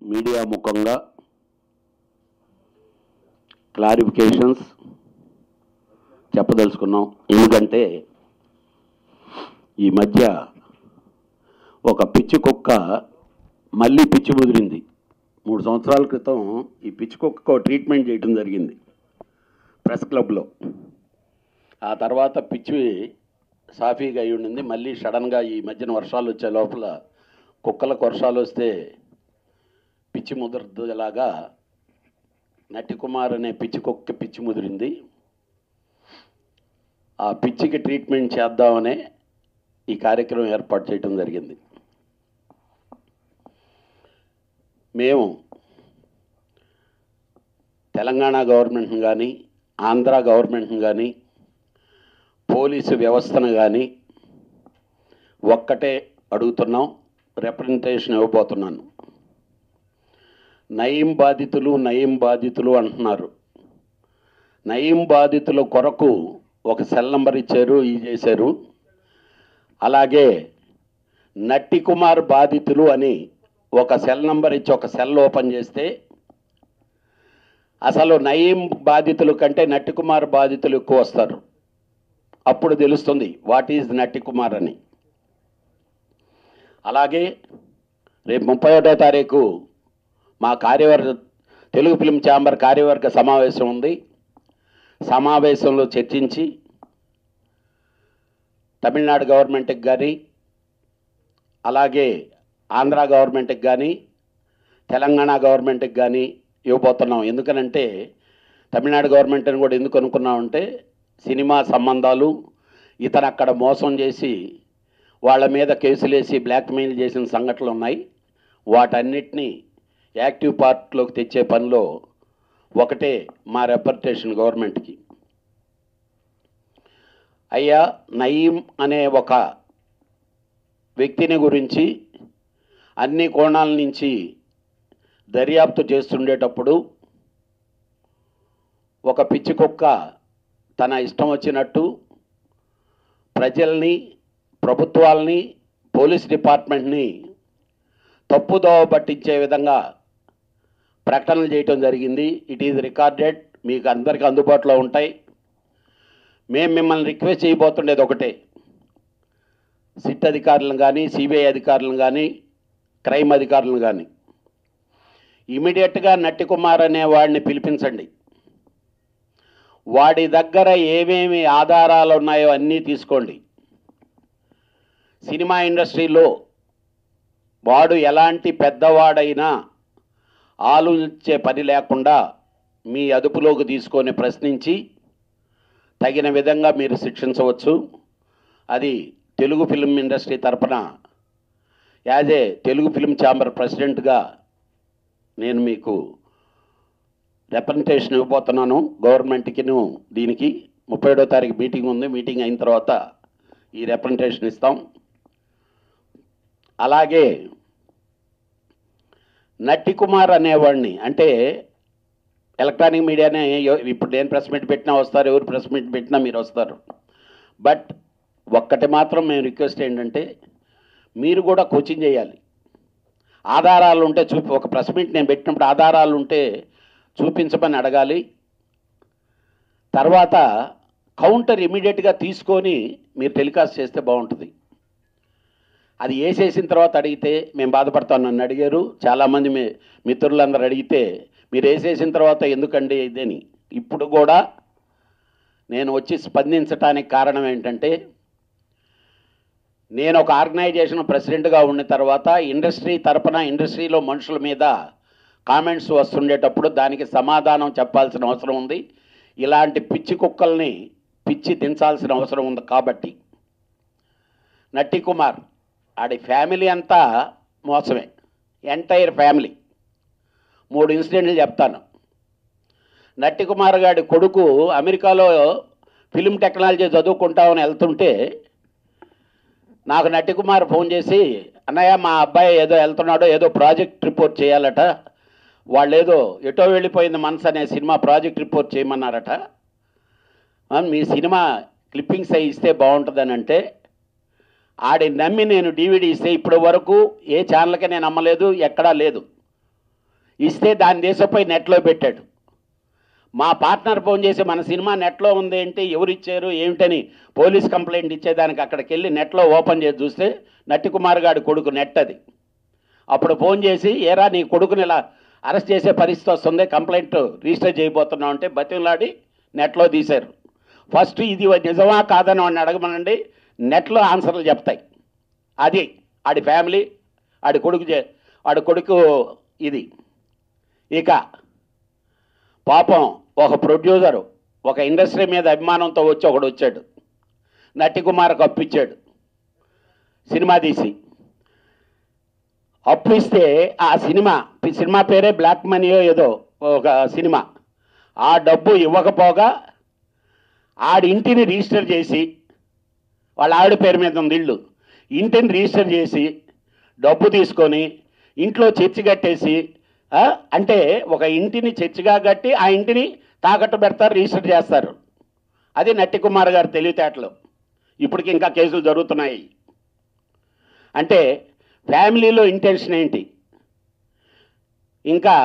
Media ముఖంగా clarifications చెప్పదలుచుకున్నాం ఎందుకంటే ఈ మధ్య ఒక పిచ్చి కుక్క మళ్ళీ పిచ్చి ముదిరింది మూడు సంవత్సరాల క్రితం ఈ పిచ్చి కుక్కకు ట్రీట్మెంట్ చేయడం జరిగింది ప్రెస్ క్లబ్లో ఆ తర్వాత పిచ్చి సాఫీగా అయి ఉండింది మళ్ళీ సడన్గా ఈ మధ్యన వర్షాలు వచ్చే లోపల కుక్కలకు వర్షాలు వస్తే పిచ్చి ముదరదులాగా నటి కుమార్ అనే పిచ్చి కుక్క పిచ్చి ముదిరింది ఆ పిచ్చికి ట్రీట్మెంట్ చేద్దామనే ఈ కార్యక్రమం ఏర్పాటు చేయడం జరిగింది మేము తెలంగాణ గవర్నమెంట్ని కానీ ఆంధ్ర గవర్నమెంట్ని కానీ పోలీసు వ్యవస్థను కానీ ఒక్కటే అడుగుతున్నాం రిప్రజెంటేషన్ ఇవ్వబోతున్నాను నయం బాధితులు నయం బాధితులు అంటున్నారు నయం బాధితుల కొరకు ఒక సెల్ నంబర్ ఇచ్చారు ఈ చేశారు అలాగే నట్టి కుమార్ బాధితులు అని ఒక సెల్ నంబర్ ఇచ్చి ఒక సెల్ ఓపెన్ చేస్తే అసలు నయీం బాధితులు కంటే నట్టి కుమార్ బాధితులు ఎక్కువ వస్తారు అప్పుడు తెలుస్తుంది వాట్ ఈజ్ నట్టి కుమార్ అని అలాగే రేపు ముప్పై ఒకటో తారీఖు మా కార్యవర్గ తెలుగు ఫిల్మ్ ఛాంబర్ కార్యవర్గ సమావేశం ఉంది సమావేశంలో చర్చించి తమిళనాడు గవర్నమెంట్కి కానీ అలాగే ఆంధ్ర గవర్నమెంట్కి కానీ తెలంగాణ గవర్నమెంట్కి కానీ ఇవ్వబోతున్నాం ఎందుకనంటే తమిళనాడు గవర్నమెంట్ని కూడా ఎందుకు అనుకున్నామంటే సినిమా సంబంధాలు ఇతను అక్కడ మోసం చేసి వాళ్ళ మీద కేసులేసి బ్లాక్మెయిల్ చేసిన సంఘటనలు ఉన్నాయి వాటన్నిటినీ యాక్టివ్ పార్ట్లోకి తెచ్చే పనిలో ఒకటే మా రిప్రజెంటేషన్ గవర్నమెంట్కి అయ్యా నయీం అనే ఒక వ్యక్తిని గురించి అన్ని కోణాల నుంచి దర్యాప్తు చేస్తుండేటప్పుడు ఒక పిచ్చి కుక్క తన ఇష్టం వచ్చినట్టు ప్రజల్ని ప్రభుత్వాల్ని పోలీస్ డిపార్ట్మెంట్ని తప్పుదోవ పట్టించే విధంగా ప్రకటనలు చేయటం జరిగింది ఇట్ ఈజ్ రికార్డెడ్ మీకు అందరికీ అందుబాటులో ఉంటాయి మేము మిమ్మల్ని రిక్వెస్ట్ చేయబోతుండేది ఒకటే సిట్ అధికారులను కానీ సిబిఐ అధికారులను కానీ క్రైమ్ అధికారులను కానీ ఇమీడియట్గా నట్టి కుమార్ అనే వాడిని పిలిపించండి వాడి దగ్గర ఏమేమి ఆధారాలు ఉన్నాయో అన్నీ తీసుకోండి సినిమా ఇండస్ట్రీలో వాడు ఎలాంటి పెద్దవాడైనా ఆలోచించే పని లేకుండా మీ అదుపులోకి తీసుకొని ప్రశ్నించి తగిన విధంగా మీరు శిక్షించవచ్చు అది తెలుగు ఫిల్మ్ ఇండస్ట్రీ తరపున as a Telugu film chamber ప్రెసిడెంట్గా నేను మీకు రిప్రజెంటేషన్ ఇవ్వబోతున్నాను గవర్నమెంట్కిను దీనికి ముప్పై ఏడో తారీఖు మీటింగ్ ఉంది మీటింగ్ అయిన తర్వాత ఈ రిప్రజెంటేషన్ ఇస్తాం అలాగే నట్టి కుమార్ అనేవాడిని అంటే ఎలక్ట్రానిక్ మీడియానే ఎవ- ఇప్పుడు నేను ప్రెస్ మీట్ పెట్టినా వస్తారు ఎవరు ప్రెస్ మీట్ పెట్టినా మీరు వస్తారు బట్ ఒక్కటి మాత్రం మేము రిక్వెస్ట్ ఏంటంటే మీరు కూడా కోచింగ్ చేయాలి ఆధారాలు ఉంటే చూపి ఒక ప్రెస్ మీట్ నేను పెట్టినప్పుడు ఆధారాలు ఉంటే చూపించమని అడగాలి తర్వాత కౌంటర్ ఇమీడియట్గా తీసుకొని మీరు టెలికాస్ట్ చేస్తే బాగుంటుంది అది వేసేసిన తర్వాత అడిగితే మేము బాధపడతాం నన్ను అడిగారు చాలామంది మీ మిత్రులందరూ అడిగితే మీరు వేసేసిన తర్వాత ఎందుకండి ఇదని ఇప్పుడు కూడా నేను వచ్చి స్పందించడానికి కారణం ఏంటంటే నేను ఒక ఆర్గనైజేషన్ ప్రెసిడెంట్గా ఉన్న తర్వాత ఇండస్ట్రీ తరపున ఇండస్ట్రీలో మనుషుల మీద కామెంట్స్ వస్తుండేటప్పుడు దానికి సమాధానం చెప్పాల్సిన అవసరం ఉంది ఇలాంటి పిచ్చి కుక్కల్ని పిచ్చి దించాల్సిన అవసరం ఉంది కాబట్టి నట్టి కుమార్ ఆడి ఫ్యామిలీ అంతా మోసమే ఎంటైర్ ఫ్యామిలీ మూడు ఇన్సిడెంట్లు చెప్తాను నట్టి కుమార్ గారి కొడుకు అమెరికాలో ఫిలిం టెక్నాలజీ చదువుకుంటామని వెళ్తుంటే నాకు నట్టి కుమార్ ఫోన్ చేసి అన్నయ్య మా అబ్బాయి ఏదో వెళ్తున్నాడో ఏదో ప్రాజెక్ట్ రిపోర్ట్ చేయాలట వాళ్ళు ఏదో ఎటో వెళ్ళిపోయింది మనసు అనే సినిమా ప్రాజెక్ట్ రిపోర్ట్ చేయమన్నారట ఆ, మీ సినిమా క్లిప్పింగ్స్ అవి ఇస్తే బాగుంటుందని అంటే ఆడి నమ్మి నేను డీవీడీ ఇస్తే ఇప్పటి వరకు ఏ ఛానల్కి నేను అమ్మలేదు ఎక్కడా లేదు ఇస్తే దాని దేశపోయి నెట్లో పెట్టాడు మా పార్ట్నర్ ఫోన్ చేసి మన సినిమా నెట్లో ఉంది ఏంటి ఎవరు ఇచ్చారు ఏమిటని పోలీస్ కంప్లైంట్ ఇచ్చేదానికి అక్కడికి వెళ్ళి నెట్లో ఓపెన్ చేసి చూస్తే నట్టి కుమార్ గారి కొడుకు నెట్ అది అప్పుడు ఫోన్ చేసి ఏరా నీ కొడుకుని ఇలా అరెస్ట్ చేసే పరిస్థితి వస్తుంది కంప్లైంట్ రిజిస్టర్ చేయబోతున్నావు అంటే బతిలాడి నెట్లో తీశారు ఫస్ట్ ఇది నిజమా కాదని వాడిని అడగమనండి నెట్లో ఆన్సర్లు చెప్తాయి అది ఆడి ఫ్యామిలీ ఆడి కొడుకు చే- ఆడి కొడుకు ఇది ఇక పాపం ఒక ప్రొడ్యూసరు ఒక ఇండస్ట్రీ మీద అభిమానంతో వచ్చి ఒకడు వచ్చాడు నటి కుమార్ అప్పిచ్చాడు సినిమా తీసి అప్పు ఇస్తే ఆ సినిమా ఈ సినిమా పేరే బ్లాక్ మనీయో ఏదో ఒక సినిమా ఆ డబ్బు ఇవ్వకపోగా ఆడి ఇంటిని రిజిస్టర్ చేసి వాళ్ళ ఆవిడ పేరు మీద ఉంది ఇల్లు ఇంటిని రిజిస్టర్ చేసి డబ్బు తీసుకొని ఇంట్లో చర్చి కట్టేసి ఆ, అంటే ఒక ఇంటిని చర్చిగా కట్టి ఆ ఇంటిని తాకట్టు పెడతారు రిజిస్టర్ చేస్తారు అది నట్టి కుమార్ గారి తెలివితేటలు ఇప్పటికి ఇంకా కేసులు జరుగుతున్నాయి అంటే ఫ్యామిలీలో ఇంటెన్షన్ ఏంటి ఇంకా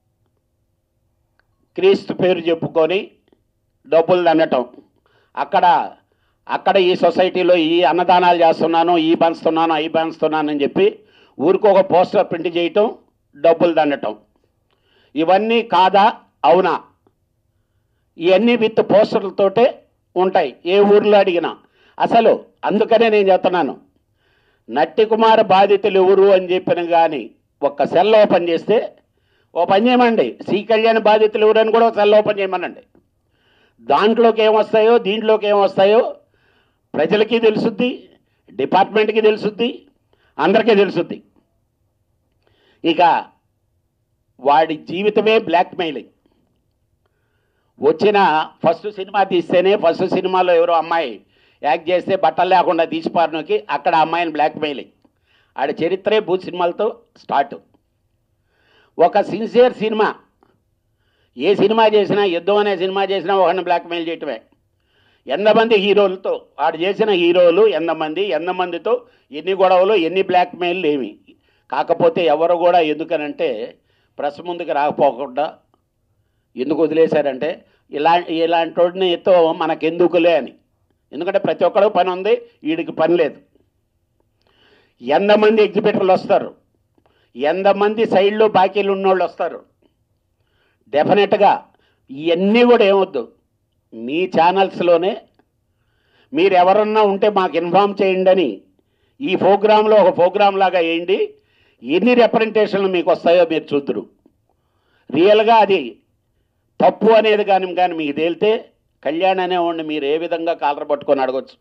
క్రీస్తు పేరు చెప్పుకొని డబ్బులు దండటం అక్కడ అక్కడ ఈ సొసైటీలో ఈ అన్నదానాలు చేస్తున్నాను ఈ పంచుతున్నాను అవి పంచుతున్నాను అని చెప్పి ఊరికి ఒక పోస్టర్ ప్రింట్ చేయటం డబ్బులు దండటం ఇవన్నీ కాదా అవునా ఇవన్నీ విత్ పోస్టర్లతోటే ఉంటాయి ఏ ఊర్లో అడిగినా అసలు అందుకనే నేను చెప్తున్నాను నట్టి కుమార్ బాధితులు ఎవరు అని చెప్పిన కానీ ఒక్క సెల్ ఓపెన్ చేస్తే ఓ పని చేయమండి శ్రీ కళ్యాణ్ బాధితులు ఎవరు అని కూడా ఒక సెల్ ఓపెన్ చేయమనండి దాంట్లోకి ఏమొస్తాయో దీంట్లోకి ఏమొస్తాయో ప్రజలకి తెలుసుద్ది డిపార్ట్మెంట్కి తెలుసుద్ది అందరికీ తెలుసుద్ది ఇక వాడి జీవితమే బ్లాక్మెయిలింగ్ వచ్చిన ఫస్ట్ సినిమా తీస్తేనే ఫస్ట్ సినిమాలో ఎవరో అమ్మాయి యాక్ట్ చేస్తే బట్టలు లేకుండా తీసిపారనోకి అక్కడ ఆ అమ్మాయిని బ్లాక్మెయిలింగ్ ఆడ చరిత్రే భూ సినిమాలతో స్టార్ట్ ఒక సిన్సియర్ సినిమా ఏ సినిమా చేసినా యుద్ధం అనే సినిమా చేసినా ఒకరిని బ్లాక్మెయిల్ చేయటమే ఎంతమంది హీరోలతో వాడు చేసిన హీరోలు ఎంతమంది ఎంతమందితో ఎన్ని గొడవలు ఎన్ని బ్లాక్మెయిల్ ఏమి కాకపోతే ఎవరు కూడా ఎందుకనంటే ప్రెస్ ముందుకు రాకపోకుండా ఎందుకు వదిలేశారంటే ఇలా ఇలాంటి వాడినితో మనకెందుకులే అని ఎందుకంటే ప్రతి ఒక్కడు పని ఉంది వీడికి పని లేదు ఎంతమంది ఎగ్జిబిటర్లు వస్తారు ఎంతమంది సైడ్లో బాకీలు ఉన్నోళ్ళు వస్తారు డెఫినెట్గా ఇవన్నీ కూడా ఏమొద్దు మీ ఛానల్స్లోనే మీరు ఎవరన్నా ఉంటే మాకు ఇన్ఫామ్ చేయండి అని ఈ ప్రోగ్రాంలో ఒక ప్రోగ్రాం లాగా వేయండి ఎన్ని రిప్రజెంటేషన్లు మీకు వస్తాయో మీరు చూద్దరు రియల్గా అది తప్పు అనేది కానీ కానీ మీకు తేలితే కళ్యాణ్ అనేవాడిని మీరు ఏ విధంగా కాలర పట్టుకొని అడగొచ్చు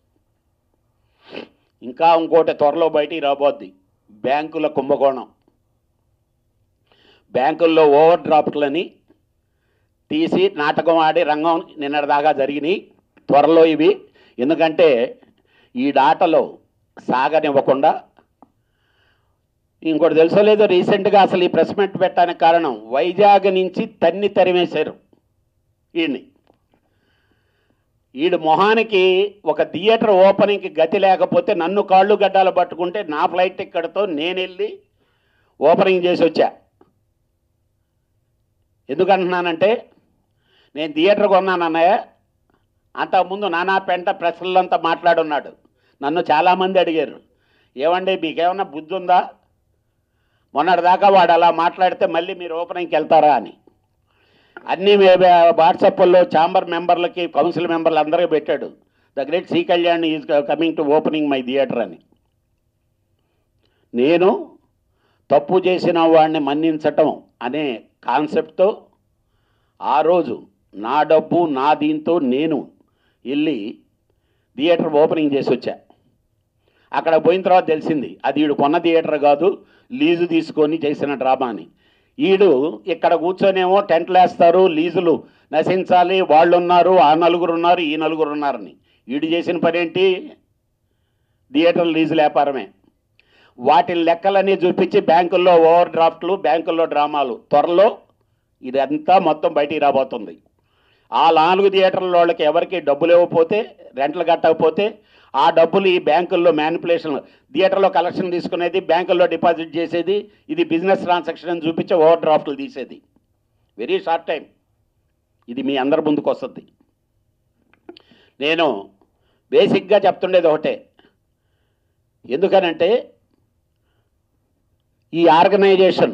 ఇంకా ఇంకోటి త్వరలో బయటికి రాబోద్ది బ్యాంకుల కుంభకోణం బ్యాంకుల్లో ఓవర్ డ్రాఫ్ట్లని తీసి నాటకం ఆడి రంగం నిన్నటిదాకా జరిగినాయి త్వరలో ఇవి ఎందుకంటే ఈ డాటలో సాగనివ్వకుండా ఇంకోటి తెలుసో లేదో రీసెంట్గా అసలు ఈ ప్రెస్ మీట్ పెట్టడానికి కారణం వైజాగ్ నుంచి తన్ని తరిమేశారు ఈయన్ని ఈడు మొహానికి ఒక థియేటర్ ఓపెనింగ్కి గతి లేకపోతే నన్ను కాళ్ళు గడ్డాలు పట్టుకుంటే నా ఫ్లైట్ టిక్కెట్తో నేను వెళ్ళి ఓపెనింగ్ చేసి వచ్చా ఎందుకంటున్నానంటే నేను థియేటర్ కొన్నాను అన్నయ్య అంతకుముందు నానా పెంట ప్రెస్లంతా మాట్లాడున్నాడు నన్ను చాలామంది అడిగారు ఏమండి మీకేమన్నా బుద్ధి ఉందా మొన్నటిదాకా వాడు అలా మాట్లాడితే మళ్ళీ మీరు ఓపెనింగ్కి వెళ్తారా అని అన్ని వాట్సాప్లో ఛాంబర్ మెంబర్లకి కౌన్సిల్ మెంబర్లు అందరికీ పెట్టాడు the great C Kalyan is coming to opening my theatre అని నేను తప్పు చేసిన వాడిని మన్నించటం అనే కాన్సెప్ట్తో ఆ రోజు నా డబ్బు నా దీంతో నేను వెళ్ళి థియేటర్ ఓపెనింగ్ చేసి వచ్చా అక్కడ పోయిన తర్వాత తెలిసింది అది వీడు కొన్న థియేటర్ కాదు లీజు తీసుకొని చేసిన డ్రామా అని ఈడు ఇక్కడ కూర్చొనేమో టెంట్లు వేస్తారు లీజులు నశించాలి వాళ్ళు ఉన్నారు ఆ నలుగురు ఉన్నారు ఈ నలుగురు ఉన్నారని ఈడు చేసిన పని ఏంటి థియేటర్ లీజులు వ్యాపారమే వాటి లెక్కలన్నీ చూపించి బ్యాంకుల్లో ఓవర్ డ్రాఫ్ట్లు బ్యాంకుల్లో డ్రామాలు త్వరలో ఇదంతా మొత్తం బయటికి రాబోతుంది ఆ నాలుగు థియేటర్ల వాళ్ళకి ఎవరికి డబ్బులు ఇవ్వకపోతే రెంట్లు కట్టకపోతే ఆ డబ్బులు ఈ బ్యాంకుల్లో మ్యానిపులేషన్ థియేటర్లో కలెక్షన్ తీసుకునేది బ్యాంకుల్లో డిపాజిట్ చేసేది ఇది బిజినెస్ ట్రాన్సాక్షన్ అని చూపించి ఓవర్ డ్రాఫ్ట్లు తీసేది వెరీ షార్ట్ టైం ఇది మీ అందరి ముందుకు వస్తుంది నేను బేసిక్గా చెప్తుండేది ఒకటే ఎందుకనంటే ఈ ఆర్గనైజేషన్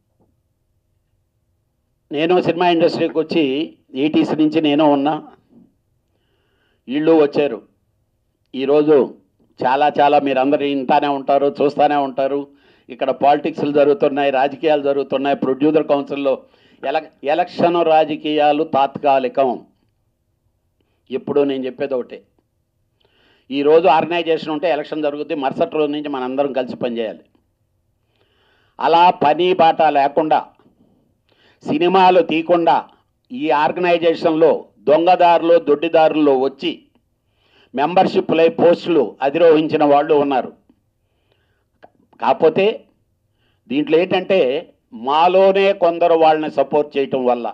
నేను సినిమా ఇండస్ట్రీకి వచ్చి ఈటీసీ నుంచి నేను ఉన్నా వీళ్ళు వచ్చారు ఈరోజు చాలా చాలా మీరందరూ వింటానే ఉంటారు చూస్తూనే ఉంటారు ఇక్కడ పాలిటిక్స్లు జరుగుతున్నాయి రాజకీయాలు జరుగుతున్నాయి ప్రొడ్యూసర్ కౌన్సిల్లో ఎల ఎలక్షన్ రాజకీయాలు తాత్కాలికం ఇప్పుడు నేను చెప్పేది ఒకటే ఈరోజు ఆర్గనైజేషన్ ఉంటే ఎలక్షన్ జరుగుద్ది మరుసటి రోజు నుంచి మనందరం కలిసి పనిచేయాలి అలా పని బాట లేకుండా సినిమాలు తీయకుండా ఈ ఆర్గనైజేషన్లో దొంగదారులు దొడ్డిదారుల్లో వచ్చి మెంబర్షిప్లై పోస్టులు అధిరోహించిన వాళ్ళు ఉన్నారు కాకపోతే దీంట్లో ఏంటంటే మాలోనే కొందరు వాళ్ళని సపోర్ట్ చేయటం వల్ల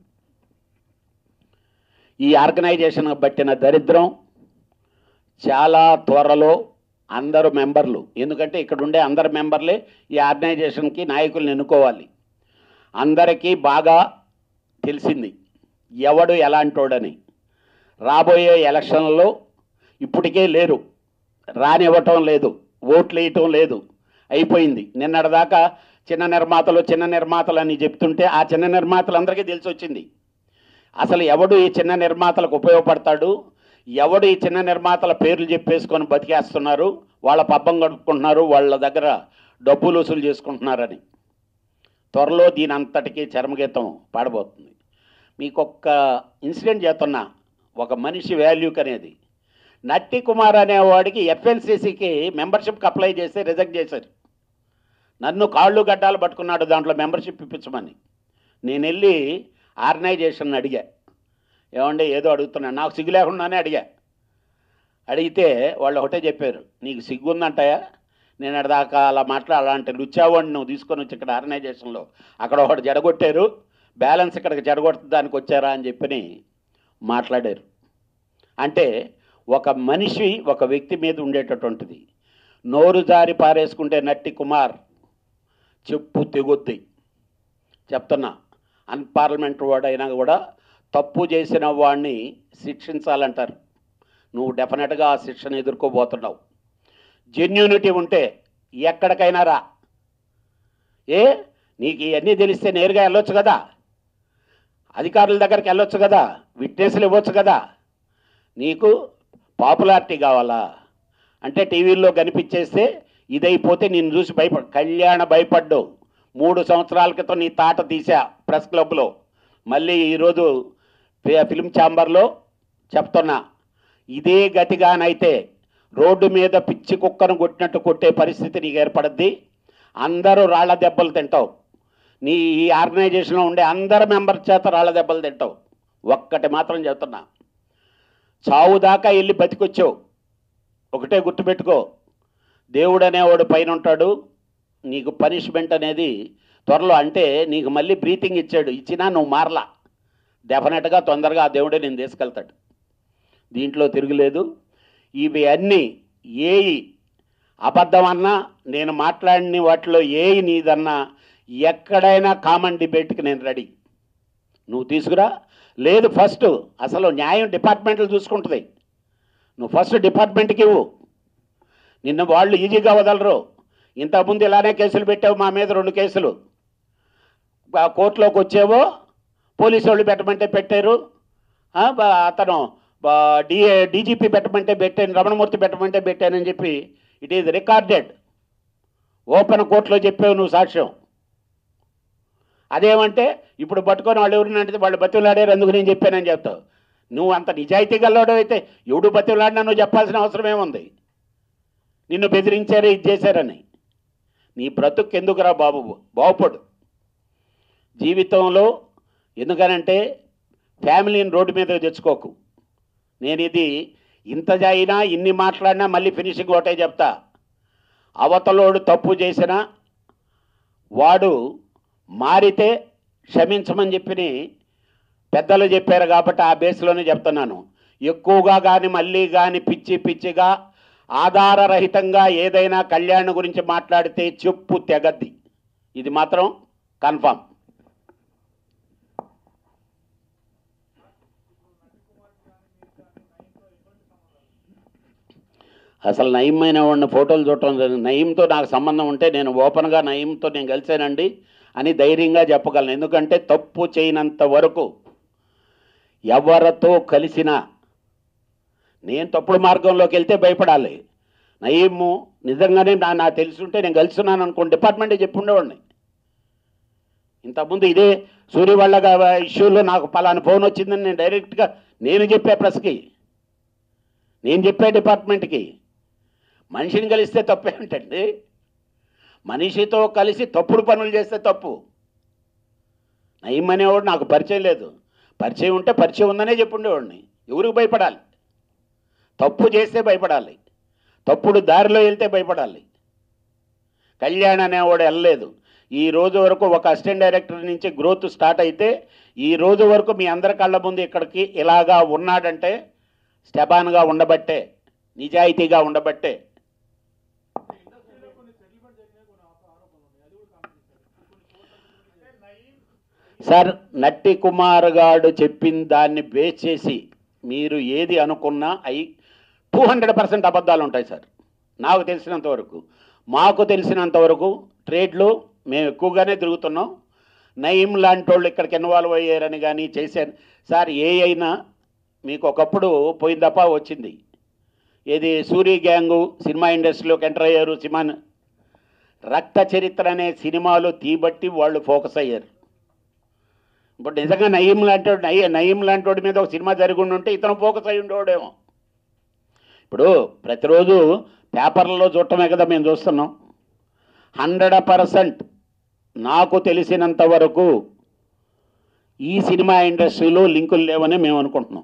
ఈ ఆర్గనైజేషన్ పట్టిన దరిద్రం చాలా త్వరలో అందరు మెంబర్లు ఎందుకంటే ఇక్కడ ఉండే అందరు మెంబర్లే ఈ ఆర్గనైజేషన్కి నాయకులను ఎన్నుకోవాలి అందరికీ బాగా తెలిసింది ఎవడు ఎలాంటోడని రాబోయే ఎలక్షన్లలో ఇప్పటికే లేరు రానివ్వటం లేదు ఓట్లు వేయటం లేదు అయిపోయింది నిన్నటిదాకా చిన్న నిర్మాతలు చిన్న నిర్మాతలు అని చెప్తుంటే ఆ చిన్న నిర్మాతలు అందరికీ తెలిసి వచ్చింది అసలు ఎవడు ఈ చిన్న నిర్మాతలకు ఉపయోగపడతాడు ఎవడు ఈ చిన్న నిర్మాతల పేర్లు చెప్పేసుకొని బతికేస్తున్నారు వాళ్ళ పబ్బం గడుపుకుంటున్నారు వాళ్ళ దగ్గర డబ్బులు వసూలు చేసుకుంటున్నారని త్వరలో దీని అంతటికీ చరమగీతం పాడబోతుంది మీకు ఒక్క ఇన్సిడెంట్ చేస్తున్నా ఒక మనిషి వాల్యూకి అనేది నట్టి కుమార్ అనేవాడికి ఎఫ్ఎల్సిసికి మెంబర్షిప్కి అప్లై చేస్తే రిజెక్ట్ చేశారు నన్ను కాళ్ళు గడ్డాలు పట్టుకున్నాడు దాంట్లో మెంబర్షిప్ ఇప్పించమని నేను వెళ్ళి ఆర్గనైజేషన్ అడిగా ఏమంటే ఏదో అడుగుతున్నాను నాకు సిగ్గు లేకుండానే అడిగా అడిగితే వాళ్ళు ఒకటే చెప్పారు నీకు సిగ్గు ఉందంటాయా నేను అడదాకా అలా మాట్లా అలాంటి లుచ్చావాడిని నువ్వు తీసుకొని వచ్చి ఇక్కడ ఆర్గనైజేషన్లో అక్కడ ఒకటి జడగొట్టారు బ్యాలెన్స్ ఇక్కడికి జడగొట్టడానికి వచ్చారా అని చెప్పని మాట్లాడారు అంటే ఒక మనిషి ఒక వ్యక్తి మీద ఉండేటటువంటిది నోరు జారి పారేసుకుంటే నట్టి కుమార్ చెప్పు తెగుద్ది చెప్తున్నా అన్పార్లమెంట్ వాడైనా కూడా తప్పు చేసిన వాడిని శిక్షించాలంటారు నువ్వు డెఫినెట్గా ఆ శిక్షను ఎదుర్కోబోతున్నావు జెన్యూనిటీ ఉంటే ఎక్కడికైనా రా ఏ నీకు ఇవన్నీ తెలిస్తే నేరుగా వెళ్ళొచ్చు కదా అధికారుల దగ్గరికి వెళ్ళొచ్చు కదా విట్నెస్లు ఇవ్వచ్చు కదా నీకు పాపులారిటీ కావాలా అంటే టీవీల్లో కనిపించేస్తే ఇదైపోతే నేను చూసి భయపడ కళ్యాణ భయపడ్డు మూడు సంవత్సరాల క్రితం నీ తాట తీసా ప్రెస్ క్లబ్లో మళ్ళీ ఈరోజు ఫి- ఫిల్మ్ ఛాంబర్లో చెప్తున్నా ఇదే గతిగానైతే రోడ్డు మీద పిచ్చి కుక్కను కొట్టినట్టు కొట్టే పరిస్థితి నీకు ఏర్పడద్ది అందరూ రాళ్ల దెబ్బలు తింటావు నీ ఈ ఆర్గనైజేషన్లో ఉండే అందరు మెంబర్స్ చేత రాళ్ల దెబ్బలు తింటావు ఒక్కటి మాత్రం చెప్తున్నా చావు దాకా వెళ్ళి బతికొచ్చావు ఒకటే గుర్తుపెట్టుకో దేవుడు అనేవాడు పైన ఉంటాడు నీకు పనిష్మెంట్ అనేది త్వరలో అంటే నీకు మళ్ళీ బ్రీతింగ్ ఇచ్చాడు ఇచ్చినా నువ్వు మారలా డెఫినెట్గా తొందరగా ఆ దేవుడే నేను తీసుకెళ్తాడు దీంట్లో తిరుగులేదు ఇవి అన్నీ ఏయి అబద్ధం అన్నా నేను మాట్లాడిన వాటిలో ఏయి నీదన్నా ఎక్కడైనా కామన్ డిబేట్కి నేను రెడీ నువ్వు తీసుకురా లేదు ఫస్ట్ అసలు న్యాయం డిపార్ట్మెంట్లు చూసుకుంటుంది నువ్వు ఫస్ట్ డిపార్ట్మెంట్కి ఇవ్వు నిన్న వాళ్ళు ఈజీగా వదలరు ఇంతకుముందు ఇలానే కేసులు పెట్టావు మా మీద రెండు కేసులు ఆ కోర్టులోకి వచ్చేవో పోలీసు వాళ్ళు పెట్టమంటే పెట్టారు ఆ, బ- అతను బ- డి డీజీపీ పెట్టమంటే పెట్టాను రమణమూర్తి పెట్టమంటే పెట్టానని చెప్పి ఇట్ ఈజ్ రికార్డెడ్ ఓపెన్ కోర్టులో చెప్పావు నువ్వు సాక్ష్యం అదేమంటే ఇప్పుడు పట్టుకొని వాళ్ళు ఎవరినంటే వాళ్ళు బతిలాడారు అందుకు నేను చెప్పానని చెప్తావు నువ్వు అంత నిజాయితీ గల్లోడు అయితే ఎవడు బతిలాడినా నువ్వు చెప్పాల్సిన అవసరం ఏముంది నిన్ను బెదిరించారు ఇది చేశారని నీ బ్రతుకు ఎందుకురా బాబు బాగుపడు జీవితంలో ఎందుకనంటే ఫ్యామిలీని రోడ్డు మీద తెచ్చుకోకు నేను ఇది ఇంత అయినా ఇన్ని మాట్లాడినా మళ్ళీ ఫినిషింగ్ ఒకటే చెప్తా అవతలోడు తప్పు చేసినా వాడు మారితే క్షమించమని చెప్పి పెద్దలు చెప్పారు కాబట్టి ఆ బేస్లోనే చెప్తున్నాను ఎక్కువగా కానీ మళ్ళీ కానీ పిచ్చి పిచ్చిగా ఆధారరహితంగా ఏదైనా కళ్యాణ్ గురించి మాట్లాడితే చెప్పు తెగద్ది ఇది మాత్రం కన్ఫామ్ అసలు నయమైన వాడిని ఫోటోలు చూడటం జరిగింది. నయీంతో నాకు సంబంధం ఉంటే నేను ఓపెన్గా నయీంతో నేను కలిసానండి అని ధైర్యంగా చెప్పగలను ఎందుకంటే తప్పు చేయనంత వరకు ఎవరితో కలిసినా నేను తప్పుడు మార్గంలోకి వెళ్తే భయపడాలి నయీము నిజంగానే నా నాకు తెలుసుంటే నేను కలుసున్నాను అనుకోండి డిపార్ట్మెంటే చెప్పుండేవాడిని ఇంతకుముందు ఇదే సూర్య వాళ్ళ ఇష్యూలో నాకు పలానా ఫోన్ వచ్చిందని నేను డైరెక్ట్గా నేను చెప్పే ప్రెస్కి నేను చెప్పే డిపార్ట్మెంట్కి మనిషిని కలిస్తే తప్పేంటండి మనిషితో కలిసి తప్పుడు పనులు చేస్తే తప్పు నయం అనేవాడు నాకు పరిచయం లేదు పరిచయం ఉంటే పరిచయం ఉందనే చెప్పుండేవాడిని ఎవరికి భయపడాలి తప్పు చేస్తే భయపడాలి తప్పుడు దారిలో వెళ్తే భయపడాలి కళ్యాణ్ అనేవాడు వెళ్ళలేదు ఈ రోజు వరకు ఒక అసిస్టెంట్ డైరెక్టర్ నుంచి గ్రోత్ స్టార్ట్ అయితే ఈ రోజు వరకు మీ అందరి కళ్ళ ముందు ఇక్కడికి ఇలాగా ఉన్నాడంటే స్టెబాన్గా ఉండబట్టే నిజాయితీగా ఉండబట్టే సార్ నట్టి కుమార్ గారు చెప్పిన దాన్ని బేస్ చేసి మీరు ఏది అనుకున్నా అయి టూ హండ్రెడ్ పర్సెంట్ అబద్ధాలు ఉంటాయి సార్ నాకు తెలిసినంత వరకు మాకు తెలిసినంత వరకు ట్రేడ్లో మేము ఎక్కువగానే తిరుగుతున్నాం నయీం లాంటి వాళ్ళు ఇక్కడికి ఇన్వాల్వ్ అయ్యారని కానీ చేశారు సార్ ఏ అయినా మీకు ఒకప్పుడు పోయిన దఫా వచ్చింది ఏది సూరి గ్యాంగు సినిమా ఇండస్ట్రీలోకి ఎంటర్ అయ్యారు సినిమా రక్త చరిత్ర అనే సినిమాలు తీబట్టి వాళ్ళు ఫోకస్ అయ్యారు ఇప్పుడు నిజంగా నయీం లాంటి వాడు- నయీ నయీం లాంటి వాడి మీద ఒక సినిమా జరిగి ఉంటే ఇతను ఫోకస్ అయి ఉండేవాడేమో ఇప్పుడు ప్రతిరోజు పేపర్లలో చూడటమే కదా మేము చూస్తున్నాం హండ్రెడ్ పర్సెంట్ నాకు తెలిసినంత వరకు ఈ సినిమా ఇండస్ట్రీలో లింకులు లేవని మేము అనుకుంటున్నాం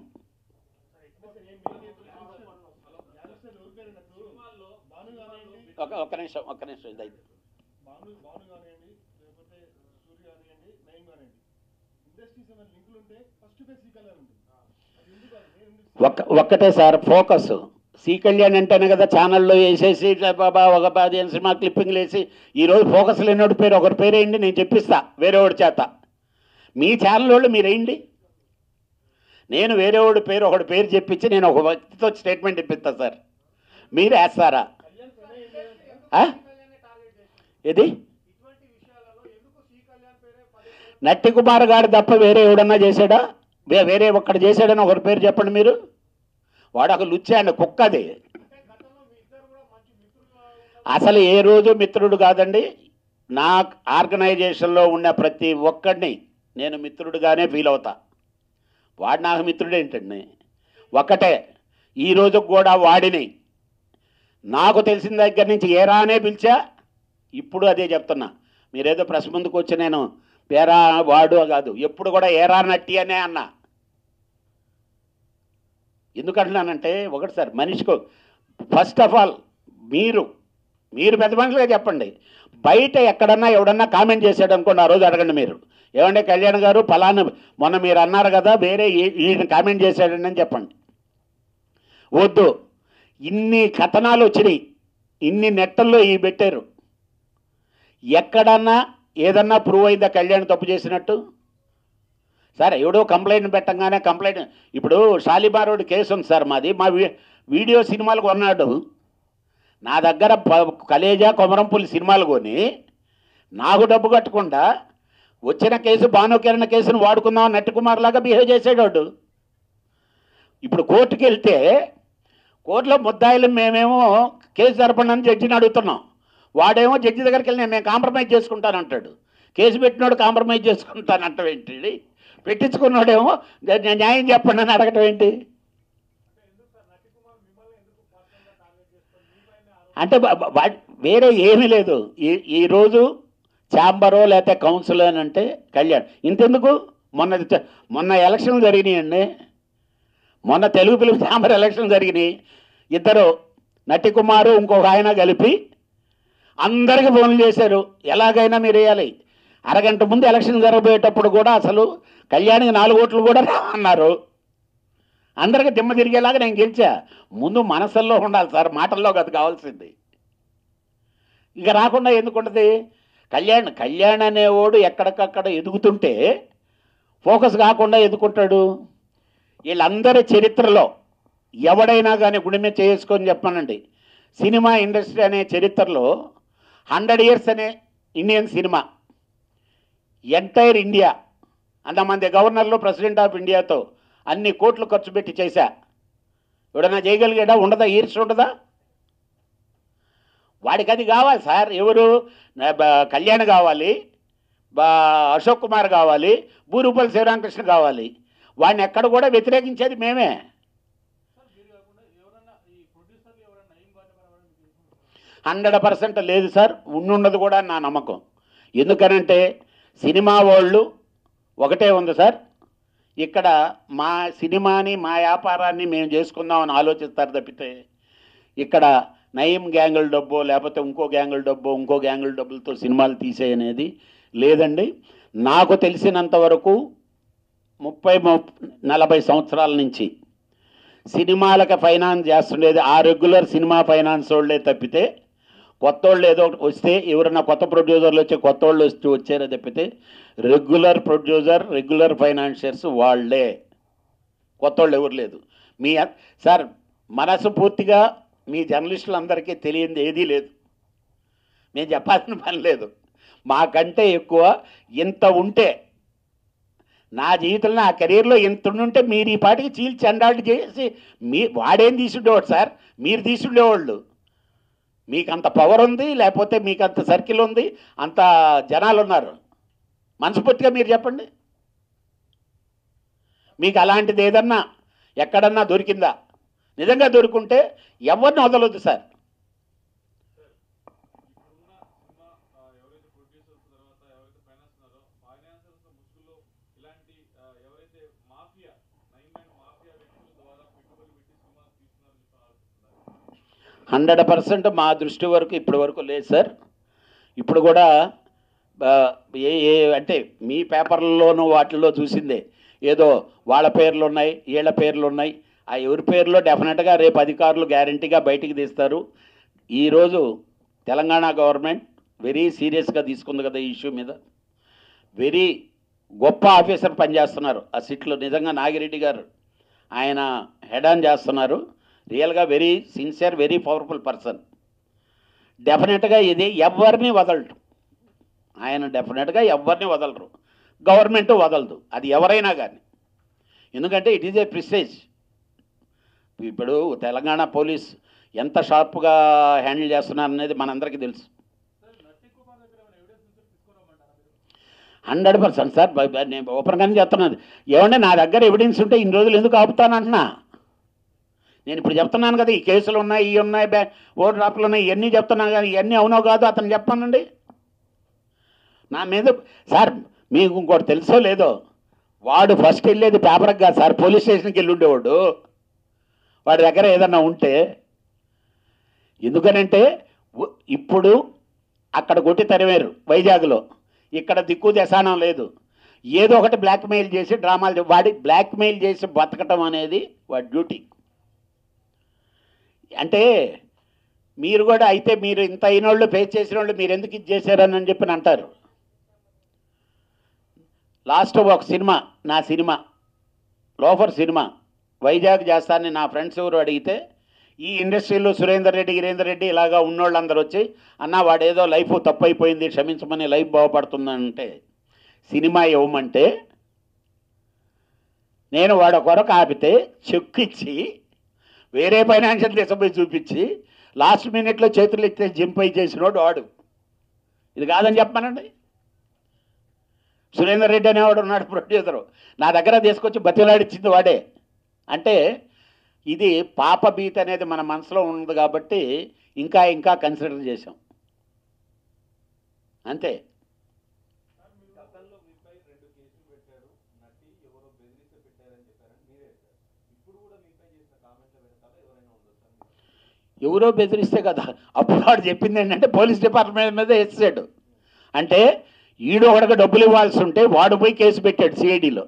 ఒక ఒక్క నిమిషం ఒక్క నిమిషం ఇది అయిపోయింది. భాను భాను కానివ్వండి లేకపోతే సూర్య కానివ్వండి నయం కానివ్వండి ఇండస్ట్రీస్ ఏమైనా లింకులు ఉంటే ఫస్ట్ ఫేస్ ఈ కలర్ ఉంటుంది అది ఎందుకు అది నేను ఎందుకు ఒక్క ఒక్కటే సార్ ఫోకస్ సి కళ్యాణ్ అంటేనే కదా ఛానల్లో వేసేసి ఇట్లా బాబా ఒక పదిహేను సినిమా క్లిప్పింగ్లు వేసి ఈరోజు ఫోకస్ లేనివాడి పేరు ఒకరి పేరు వేయండి నేను చెప్పిస్తా వేరే వాడి చేత మీ ఛానల్ వాళ్ళు మీరు వేయండి నేను వేరే వాడి పేరు ఒకటి పేరు చెప్పించి నేను ఒక వ్యక్తితో స్టేట్మెంట్ ఇప్పిస్తా సార్ మీరు వేస్తారా ఆ? ఏది నట్టి కుమార్ గారు తప్ప వేరే ఎవడన్నా చేశాడా వే- వేరే ఒక్కడు చేశాడని ఒకరి పేరు చెప్పండి మీరు వాడు ఒక లుచ్చాండి కుక్కది అసలు ఏ రోజు మిత్రుడు కాదండి నా ఆర్గనైజేషన్లో ఉన్న ప్రతి ఒక్కడిని నేను మిత్రుడిగానే ఫీల్ అవుతా వాడు నాకు మిత్రుడు ఏంటండి ఒక్కటే ఈ రోజు కూడా వాడిని నాకు తెలిసిన దగ్గర నుంచి ఏరానే పిలిచా ఇప్పుడు అదే చెప్తున్నా మీరేదో ప్రెస్ ముందుకు వచ్చి నేను పేరా వాడు కాదు ఎప్పుడు కూడా ఏరా నట్టి అనే అన్నా ఎందుకంటున్నానంటే ఒకటి సార్ మనిషికి ఫస్ట్ ఆఫ్ ఆల్ మీరు మీరు పెద్ద మనుషులుగా చెప్పండి బయట ఎక్కడన్నా ఎవడన్నా కామెంట్ చేశాడు అనుకోండి ఆ రోజు అడగండి మీరు ఏమంటే కళ్యాణ్ గారు ఫలానా మొన్న మీరు అన్నారు కదా వేరే ఈ- ఈయన కామెంట్ చేశాడండి అని చెప్పండి వద్దు ఇన్ని కథనాలు వచ్చినాయి ఇన్ని నెట్టల్లో ఈ పెట్టారు ఎక్కడన్నా ఏదన్నా ప్రూవ్ అయిందా కళ్యాణ్ తప్పు చేసినట్టు సార్ ఎవడో కంప్లైంట్ పెట్టంగానే కంప్లైంట్ ఇప్పుడు షాలిమారోడ్ కేసు ఉంది సార్ మాది మా వీ- వీడియో సినిమాలు కొన్నాడు నా దగ్గర ప- కలేజా కొమరంపుల్లి సినిమాలు కొని నాకు డబ్బు కట్టకుండా వచ్చిన కేసు భానుకిరణ్ కేసును వాడుకుందాం నట్టి కుమార్ లాగా బిహేవ్ చేసేవాడు ఇప్పుడు కోర్టుకి వెళ్తే కోర్టులో ముద్దాయిలు మేమేమో కేసు జరపండి అని జడ్జిని అడుగుతున్నాం వాడేమో జడ్జి దగ్గరికి వెళ్ళి నేను కాంప్రమైజ్ చేసుకుంటానంటాడు కేసు పెట్టినోడు కాంప్రమైజ్ చేసుకుంటానంటాం ఏంటి పెట్టించుకున్నాడేమో "న్యా- న్యాయం చెప్పండి అని అడగటం ఏంటి అంటే బ- బ- వా- వేరే ఏమీ లేదు ఈ ఈరోజు ఛాంబరో లేకపోతే కౌన్సిల్ అని అంటే కళ్యాణ్ ఇంతెందుకు మొన్న చ- మొన్న ఎలక్షన్ జరిగినాయండి మొన్న తెలుగు ఫిలిం ఛాంబర్ ఎలక్షన్ జరిగినాయి ఇద్దరు నటి కుమారు ఇంకొక ఆయన కలిపి అందరికి ఫోన్లు చేశారు ఎలాగైనా మీరు వేయాలి అరగంట ముందు ఎలక్షన్ జరగబోయేటప్పుడు కూడా అసలు కళ్యాణికి నాలుగు ఓట్లు కూడా రావన్నారు అందరికీ దిమ్మ తిరిగేలాగా నేను గెలిచా ముందు మనసుల్లో ఉండాలి సార్ మాటల్లో కాదు కావాల్సింది ఇక రాకుండా ఎందుకు ఉండదు కళ్యాణ్ కళ్యాణ్ అనేవాడు ఎక్కడికక్కడ ఎదుగుతుంటే ఫోకస్ కాకుండా ఎదుకుంటాడు వీళ్ళందరి చరిత్రలో ఎవడైనా కానీ గుడి మీద చేసుకొని చెప్పానండి సినిమా ఇండస్ట్రీ అనే చరిత్రలో హండ్రెడ్ ఇయర్స్ అనే ఇండియన్ సినిమా ఎంటైర్ ఇండియా అంతమంది గవర్నర్లు ప్రెసిడెంట్ ఆఫ్ ఇండియాతో అన్ని కోట్లు ఖర్చు పెట్టి చేశా ఎవడన్నా చేయగలిగాడా ఉండదా ఈర్ష ఉండదా వాడికి అది కావాలి సార్ ఎవరు నా- బ- కళ్యాణ్ కావాలి బా అశోక్ కుమార్ కావాలి బూరుపల్లి శివరామకృష్ణ కావాలి వాడిని ఎక్కడ కూడా వ్యతిరేకించేది మేమే సార్ మీరు కాకుండా ఎవరన్నా ఈ ప్రొడ్యూసర్లు ఎవరన్నా నయం బారిన పడవడం మీకు తెలుసు హండ్రెడ్ పర్సెంట్ లేదు సార్ ఉన్నది కూడా నా నమ్మకం ఎందుకనంటే సినిమా వాళ్ళు ఒకటే ఉంది సార్ ఇక్కడ మా సినిమాని మా వ్యాపారాన్ని మేము చేసుకుందామని ఆలోచిస్తారు తప్పితే ఇక్కడ నయం గ్యాంగుల డబ్బో లేకపోతే ఇంకో గ్యాంగుల డబ్బో ఇంకో గ్యాంగుల డబ్బులతో సినిమాలు తీసేయనేది లేదండి నాకు తెలిసినంత వరకు ముప్పై ముప్ నలభై సంవత్సరాల నుంచి సినిమాలకు ఫైనాన్స్ చేస్తుండేది ఆ రెగ్యులర్ సినిమా ఫైనాన్స్ వాళ్ళే తప్పితే కొత్త వాళ్ళు ఏదో ఒకటి వస్తే ఎవరైనా కొత్త ప్రొడ్యూసర్లు వచ్చి కొత్త వాళ్ళు వచ్చి వచ్చారో తప్పితే రెగ్యులర్ ప్రొడ్యూసర్ రెగ్యులర్ ఫైనాన్షియర్స్ వాళ్ళే కొత్త వాళ్ళు ఎవరు లేదు మీ సార్ మనసు పూర్తిగా మీ జర్నలిస్టులందరికీ తెలియంది ఏదీ లేదు మేము చెప్పాల్సిన పని లేదు మాకంటే ఎక్కువ ఇంత ఉంటే నా జీవితంలో నా కెరీర్లో ఇంత ఉంటే మీరు ఈ పాటికి చీల్చి అండాళ్ళు చేసి మీ వాడేం తీసుండేవాడు సార్ మీరు తీసుండేవాళ్ళు మీకు అంత పవర్ ఉంది లేకపోతే మీకు అంత సర్కిల్ ఉంది అంత జనాలు ఉన్నారు మనస్ఫూర్తిగా మీరు చెప్పండి మీకు అలాంటిది ఏదన్నా ఎక్కడన్నా దొరికిందా నిజంగా దొరుకుంటే ఎవరిని వదలొద్దు సార్ ఇప్పుడున్న సినిమా ఆ, ఎవరైతే ప్రొడ్యూసర్స్ తర్వాత ఎవరైతే ఫైనాన్స్ ఉన్నారో ఫైనాన్సర్స్ ముసుగులో ఇలాంటి ఆ, ఎవరైతే మాఫియా నైన్ నైన్ మాఫియా వ్యక్తుల ద్వారా పెట్టుబడి పెట్టి సినిమా తీస్తున్నారని చెప్పి ఆలోచిస్తున్నారు హండ్రెడ్ పర్సెంట్ మా దృష్టి వరకు ఇప్పటి వరకు లేదు సార్ ఇప్పుడు కూడా ఆ, ఏ ఏ అంటే మీ పేపర్లలోనూ వాటిల్లో చూసిందే ఏదో వాళ్ళ పేర్లు ఉన్నాయి వీళ్ళ పేర్లు ఉన్నాయి ఆ ఎవరి పేర్లో డెఫినెట్గా రేపు అధికారులు గ్యారంటీగా బయటికి తీస్తారు ఈరోజు తెలంగాణ గవర్నమెంట్ వెరీ సీరియస్గా తీసుకుంది కదా ఈ ఇష్యూ మీద వెరీ గొప్ప ఆఫీసర్ పనిచేస్తున్నారు ఆ సిట్లో నిజంగా నాగిరెడ్డి గారు ఆయన హెడ్ ఆన్ చేస్తున్నారు రియల్గా very sincere very powerful person డెఫినెట్గా ఇది ఎవరిని వదలడు ఆయన డెఫినెట్గా ఎవరిని వదలరు గవర్నమెంట్ వదలదు అది ఎవరైనా కానీ ఎందుకంటే ఇట్ ఈజ్ ఏ ప్రిస్టేజ్ ఇప్పుడు తెలంగాణ పోలీస్ ఎంత షార్ప్గా హ్యాండిల్ చేస్తున్నారు అనేది మనందరికీ తెలుసు సార్ నట్టి కుమార్ దగ్గర ఏమైనా ఎవిడెన్స్ ఉంటే తీసుకురామంటారా మీరు హండ్రెడ్ పర్సెంట్ సార్ బ- బ- నేను ఓపెన్గానే చెప్తున్నాను ఏమంటే నా దగ్గర ఎవిడెన్స్ ఉంటే ఇన్ని రోజులు ఎందుకు ఆపుతానంటున్నా నేను ఇప్పుడు చెప్తున్నాను కదా ఈ కేసులు ఉన్నాయి ఇవి ఉన్నాయి బ్యా ఓటు డ్రాప్లు ఉన్నాయి ఇవన్నీ చెప్తున్నాను కానీ ఇవన్నీ అవునో కాదో అతను చెప్పానండి నా మీద సార్ మీకు ఇంకోటి తెలుసో లేదో వాడు ఫస్ట్ వెళ్ళేది పేపర్కి కాదు సార్ పోలీస్ స్టేషన్కి వెళ్ళి ఉండేవాడు వాడి దగ్గర ఏదన్నా ఉంటే ఎందుకనంటే ఉ- ఇప్పుడు అక్కడ కొట్టి తరివేరు వైజాగ్లో ఇక్కడ దిక్కు దశానం లేదు ఏదో ఒకటి బ్లాక్మెయిల్ చేసి డ్రామాలు చే- వాడి బ్లాక్మెయిల్ చేసి బతకటం అనేది వాడి డ్యూటీ అంటే మీరు కూడా అయితే మీరు ఇంత అయిన వాళ్ళు పే చేసిన వాళ్ళు మీరు ఎందుకు ఇది చేశారని అని చెప్పి అంటారు లాస్ట్ ఒక సినిమా నా సినిమా లోఫర్ సినిమా వైజాగ్ చేస్తానని నా ఫ్రెండ్స్ ఎవరు అడిగితే ఈ ఇండస్ట్రీలో సురేందర్ రెడ్డి గిరేందర్ రెడ్డి ఇలాగా ఉన్నోళ్ళందరూ వచ్చి అన్న వాడేదో లైఫ్ తప్పైపోయింది క్షమించమని లైఫ్ బాగుపడుతుందంటే సినిమా ఇవ్వమంటే నేను వాడు కొరకు ఆపితే చెక్ ఇచ్చి వేరే ఫైనాన్షియల్ తీసుకుపోయి చూపించి లాస్ట్ మినిట్లో చేతులు ఎత్తే జింపై చేసినోడు వాడు ఇది కాదని చెప్పానండి సురేందర్ రెడ్డి అనేవాడు ఉన్నాడు ప్రొడ్యూసరు నా దగ్గర తీసుకొచ్చి బతిలాడిచ్చింది వాడే అంటే ఇది పాప బీత్ అనేది మన మనసులో ఉంది కాబట్టి ఇంకా ఇంకా కన్సిడర్ చేసాం అంతే గతంలో మీపై రెండు కేసులు పెట్టారు నటి ఎవరో బెదిరిస్తే పెట్టారని చెప్పారని మీరే చెప్పారు ఇప్పుడు కూడా మీపై చేసిన కామెంట్ల వెనకాల ఎవరైనా ఉండొచ్చు అని ఎవరో బెదిరిస్తే కదా అప్పుడు వాడు చెప్పింది ఏంటంటే పోలీస్ డిపార్ట్మెంట్ మీద వేసాడు అంటే ఈడు ఒకడికి డబ్బులు ఇవ్వాల్సి ఉంటే వాడు పోయి కేసు పెట్టాడు సిఐడిలో